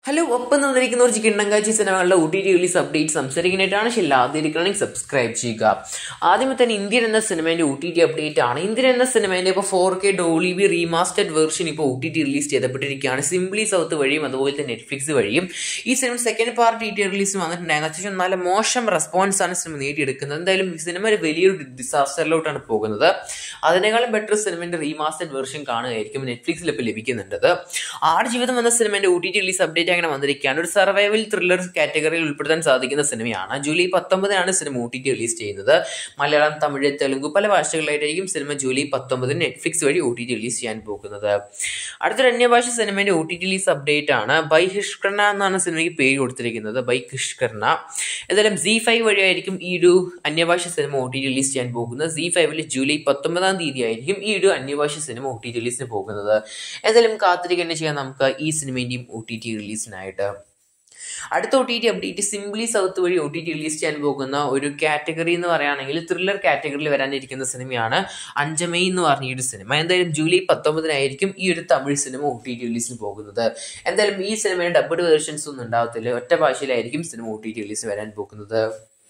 hello ഒപ്പം തന്നിരിക്കുന്ന കുറച്ച് കിണ്ണങ്കാച്ചി സിനിമകളുടെ O T T release update സംസാരിക്കാനായിട്ടാണ് ശരി ആദ്യമായിരിക്കണമെങ്കിൽ സബ്സ്ക്രൈബ് ചെയ്യുക ആദ്യമേ തന്നെ ഇന്ത്യൻ എന്ന സിനിമേന്റെ ഒ ടി ടി അപ്ഡേറ്റ് ആണ് ഇന്ത്യൻ എന്ന സിനിമേന്റെ ഇപ്പോൾ four K Dolby remastered version ഇപ്പോൾ ഒ ടി ടി റിലീസ് ചെയ്തപ്പെട്ടിരിക്കുകയാണ് സിംപ്ലി സൗത്ത് വഴിയും അതുപോലെ തന്നെ നെറ്റ്ഫ്ലിക്സ് വഴിയും ഈ സിനിമ second part T T release വന്നിട്ടുണ്ടായിരുന്നു അത്യാവശ്യം നല്ല മോശം റെസ്പോൺസ് ആണ് സിനിമ നേടിയെടുക്കുന്നത് എന്തായാലും ഈ സിനിമ ഒരു വലിയൊരു ഡിസാസ്റ്ററിലോട്ടാണ് പോകുന്നത് അതിനേക്കാളും ബെറ്റർ സിനിമയുടെ റീമാസ്റ്റഡ് വെർഷൻ കാണുകയായിരിക്കും നെറ്റ്ഫ്ലിക്സിൽ ഇപ്പോൾ ലഭിക്കുന്നുണ്ട് ആടുജീവിതം എന്ന സിനിമയുടെ O T T release update അങ്ങനെ വന്നിരിക്കുകയാണ് ഒരു സർവൈവൽ ത്രില്ലർ കാറ്റഗറിയിൽ ഉൾപ്പെടുത്താൻ സാധിക്കുന്ന സിനിമയാണ് ജൂലൈ പത്തൊമ്പതിനാണ് സിനിമ ഒ ടി ടി റിലീസ് ചെയ്യുന്നത് മലയാളം തമിഴ് തെലുങ്ക് പല ഭാഷകളിലായിട്ടായിരിക്കും സിനിമ ജൂലൈ പത്തൊമ്പതിന് നെറ്റ്ഫ്ലിക്സ് വഴി ഒ ടി ടി റിലീസ് ചെയ്യാൻ പോകുന്നത് അടുത്തൊരു അന്യഭാഷ സിനിമയുടെ O T T release update ആണ് ബൈ ഹിഷ്കർണ എന്നാണ് സിനിമയ്ക്ക് പേര് കൊടുത്തിരിക്കുന്നത് ബൈ ഹിഷ്കർണ എന്തായാലും സി ഫൈവ് വഴിയായിരിക്കും ഈ ഒരു അന്യഭാഷ സിനിമ ഒ ടി ടി റിലീസ് ചെയ്യാൻ പോകുന്നത് സി ഫൈവിൽ ജൂലൈ പത്തൊമ്പതാം തീയതി ആയിരിക്കും ഈ ഒരു അന്യഭാഷ സിനിമ ഒ ടി ടി റിലീസിന് പോകുന്നത് എന്തായാലും കാത്തിരിക്കുക ചെയ്യാൻ നമുക്ക് ഈ സിനിമേൻ്റെയും ഒ ടി ടി റിലീസിനായിട്ട് അടുത്ത O T T update Simply South വഴി ഒ ടി ടി റിലീസ് ചെയ്യാൻ പോകുന്ന ഒരു കാറ്റഗറി എന്ന് പറയുകയാണെങ്കിൽ ത്രില്ലർ കാറ്റഗറിയിൽ വരാനിരിക്കുന്ന സിനിമയാണ് അഞ്ചമൈ എന്ന് പറഞ്ഞ ഈ ഒരു സിനിമ എന്തായാലും ജൂലൈ പത്തൊമ്പതിനായിരിക്കും ഈ ഒരു തമിഴ് സിനിമ ഒ ടി ടി റിലീസിന് പോകുന്നത് എന്തായാലും ഈ സിനിമയുടെ ഡബിഡ് വേർഷൻസ് ഒന്നും ഉണ്ടാവത്തില്ല ഒറ്റ ഭാഷയിലായിരിക്കും സിനിമ ഒ ടി ടി റിലീസ് വരാൻ പോകുന്നത്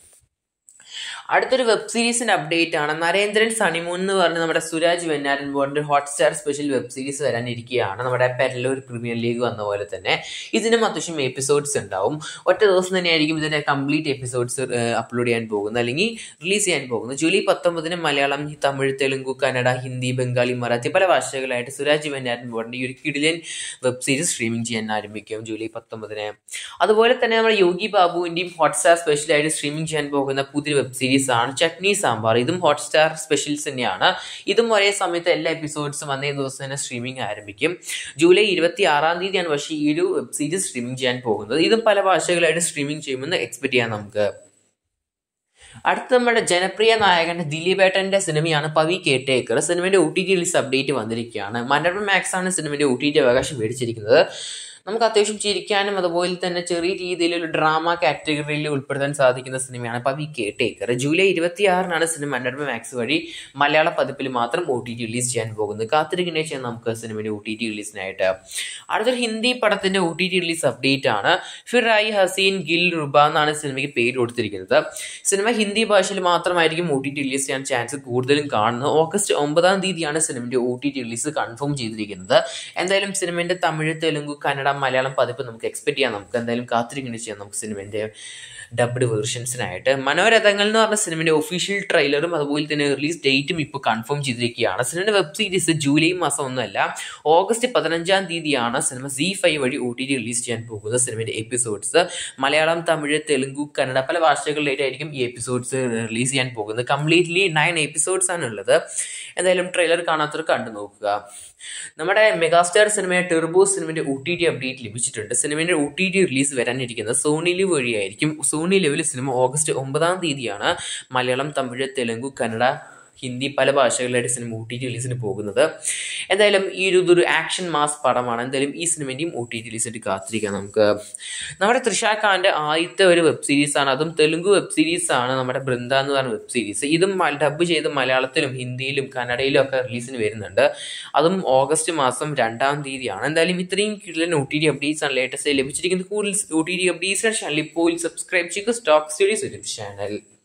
അടുത്തൊരു വെബ് സീരീസിന്റെ അപ്ഡേറ്റ് ആണ് നരേന്ദ്രൻ സണിമൂൺ എന്ന് പറഞ്ഞ നമ്മുടെ സുരാജ് വെന്നാരൻ ബോണ്ട് ഹോട്ട്സ്റ്റാർ സ്പെഷ്യൽ വെബ് സീരീസ് വരാനിരിക്കുകയാണ് നമ്മുടെ പെരലൂർ പ്രീമിയർ ലീഗ് വന്ന പോലെ തന്നെ ഇതിനും അത്യാവശ്യം എപ്പിസോഡ്സ് ഉണ്ടാവും ഒറ്റ ദിവസം തന്നെയായിരിക്കും ഇതിന്റെ കംപ്ലീറ്റ് എപ്പിസോഡ്സ് അപ്ലോഡ് ചെയ്യാൻ പോകുന്നത് അല്ലെങ്കിൽ റിലീസ് ചെയ്യാൻ പോകുന്നത് ജൂലൈ പത്തൊമ്പതിന് മലയാളം തമിഴ് തെലുങ്ക് കന്നഡ ഹിന്ദി ബംഗാളി മറാത്തി പല ഭാഷകളായിട്ട് സുരാജ് വെന്നാരൻ ബോണ്ടിന്റെ ഈ ഒരു കിടിലൻ വെബ് സീരീസ് സ്ട്രീമിംഗ് ചെയ്യാൻ ആരംഭിക്കും ജൂലൈ പത്തൊമ്പതിന് അതുപോലെ തന്നെ നമ്മുടെ യോഗി ബാബുവിന്റെയും ഹോട്ട്സ്റ്റാർ സ്പെഷ്യലായിട്ട് സ്ട്രീമിംഗ് ചെയ്യാൻ പോകുന്ന പുതിയ വെബ് സീരീസ് ആണ് ചട്നി സാമ്പാർ ഇതും ഹോട്ട്സ്റ്റാർ സ്പെഷ്യൽസ് തന്നെയാണ് ഇതും ഒരേ സമയത്ത് എല്ലാ എപ്പിസോഡ്സും അന്നേ ദിവസം തന്നെ സ്ട്രീമിംഗ് ആരംഭിക്കും ജൂലൈ ഇരുപത്തി ആറാം തീയതിയാണ് പക്ഷേ ഈ ഒരു വെബ് സീരീസ് സ്ട്രീമിംഗ് ചെയ്യാൻ പോകുന്നത് ഇതും പല ഭാഷകളായിട്ട് സ്ട്രീമിംഗ് ചെയ്യുമെന്ന് എക്സ്പെക്ട് ചെയ്യാം നമുക്ക് അടുത്ത നമ്മുടെ ജനപ്രിയ നായകന്റെ ദിലീപേട്ടന്റെ സിനിമയാണ് പവി കേട്ടേക്കർ സിനിമയുടെ O T T release update വന്നിരിക്കുകയാണ് മനോരമ മാക്സ് ആണ് സിനിമയുടെ ഒ ടി ടി അവകാശം മേടിച്ചിരിക്കുന്നത് നമുക്ക് അത്യാവശ്യം ചിരിക്കാനും അതുപോലെ തന്നെ ചെറിയ രീതിയിൽ ഒരു ഡ്രാമ കാറ്റഗറിയിൽ ഉൾപ്പെടുത്താൻ സാധിക്കുന്ന സിനിമയാണ് പവി കേട്ടേക്കർ ജൂലൈ ഇരുപത്തി ആറിനാണ് സിനിമ മനോരമ മാക്സ് വഴി മലയാള പതിപ്പിൽ മാത്രം ഒ ടി ടി റിലീസ് ചെയ്യാൻ പോകുന്നത് കാത്തിരിക്കുന്ന ചെയ്യാൻ നമുക്ക് സിനിമയുടെ ഒ ടി ടി റിലീസിനായിട്ട് അടുത്തൊരു ഹിന്ദി പടത്തിന്റെ O T T release update ആണ് ഫിറായി ഹസീൻ ഗിൽ റുബ എന്നാണ് സിനിമയ്ക്ക് പേര് കൊടുത്തിരിക്കുന്നത് സിനിമ ഹിന്ദി ഭാഷയിൽ മാത്രമായിരിക്കും ഒ ടി ടി റിലീസ് ചെയ്യാൻ ചാൻസ് കൂടുതലും കാണുന്നത് ഓഗസ്റ്റ് ഒമ്പതാം തീയതിയാണ് സിനിമയുടെ O T T release confirm ചെയ്തിരിക്കുന്നത് എന്തായാലും സിനിമയുടെ തമിഴ് തെലുങ്ക് കന്നഡ മലയാളം പതിപ്പ് നമുക്ക് എക്സ്പെക്ട് ചെയ്യാം നമുക്ക് എന്തായാലും കാത്തിരിക്കുന്നത് ചെയ്യാം നമുക്ക് സിനിമേൻ്റെ ഡബ്ഡ് വേർഷൻസിനായിട്ട് മനോരഥങ്ങൾ എന്ന് പറഞ്ഞ സിനിമയുടെ ഒഫീഷ്യൽ ട്രെയിലറും അതുപോലെ തന്നെ റിലീസ് ഡേറ്റും ഇപ്പോൾ കൺഫേം ചെയ്തിരിക്കുകയാണ് സിനിമയുടെ വെബ് സീരീസ് ജൂലൈ മാസം ഒന്നുമല്ല ഓഗസ്റ്റ് പതിനഞ്ചാം തീയതിയാണ് സിനിമ സി ഫൈവ് വഴി ഒ ടി ടി റിലീസ് ചെയ്യാൻ പോകുന്നത് സിനിമയുടെ എപ്പിസോഡ്സ് മലയാളം തമിഴ് തെലുങ്ക് കന്നഡ പല ഭാഷകളിലായിട്ടായിരിക്കും ഈ എപ്പിസോഡ്സ് റിലീസ് ചെയ്യാൻ പോകുന്നത് കംപ്ലീറ്റ്ലി നയൻ എപ്പിസോഡ്സ് ആണ് ഉള്ളത് എന്തായാലും ട്രെയിലർ കാണാത്തവർ കണ്ടു നോക്കുക നമ്മുടെ മെഗാസ്റ്റാർ സിനിമയെ ടെർബോ സിനിമയുടെ ഒ ടി ടി അപ്ഡേറ്റ് ലഭിച്ചിട്ടുണ്ട് സിനിമയുടെ ഒ ടി ടി റിലീസ് വരാനിരിക്കുന്നത് സോണി ലിവ് വഴിയായിരിക്കും സോണി ലെവൽ സിനിമ ഓഗസ്റ്റ് ഒമ്പതാം തീയതിയാണ് മലയാളം തമിഴ് തെലുങ്ക് കന്നഡ ഹിന്ദി പല ഭാഷകളിലായിട്ട് സിനിമ ഒ ടി ടി റിലീസിന് പോകുന്നത് എന്തായാലും ഈ ഒരു ഇതൊരു ആക്ഷൻ മാസ് പടമാണ് എന്തായാലും ഈ സിനിമേൻ്റെയും ഒ ടി ടി റിലീസായിട്ട് കാത്തിരിക്കാം നമുക്ക് നമ്മുടെ തൃഷ ഖാൻ്റെ ആദ്യത്തെ ഒരു വെബ് സീരീസ് ആണ് അതും തെലുങ്ക് വെബ് സീരീസ് ആണ് നമ്മുടെ ബൃന്ദ എന്ന് പറഞ്ഞ വെബ് സീരീസ് ഇതും ഡബ് ചെയ്ത് മലയാളത്തിലും ഹിന്ദിയിലും കന്നഡയിലും ഒക്കെ റിലീസിന് വരുന്നുണ്ട് അതും ഓഗസ്റ്റ് മാസം രണ്ടാം തീയതിയാണ് എന്തായാലും ഇത്രയും കിടലൻ ഒ ടി ടി അപ്ഡേറ്റ്സ് ആണ് ലേറ്റസ്റ്റ് ലഭിച്ചിരിക്കുന്നത് കൂടുതൽ O T T updates channel ഇപ്പോൾ സബ്സ്ക്രൈബ് ചെയ്യുക സ്റ്റോക്ക് സ്റ്റഡീസ് യൂട്യൂബ് ചാനൽ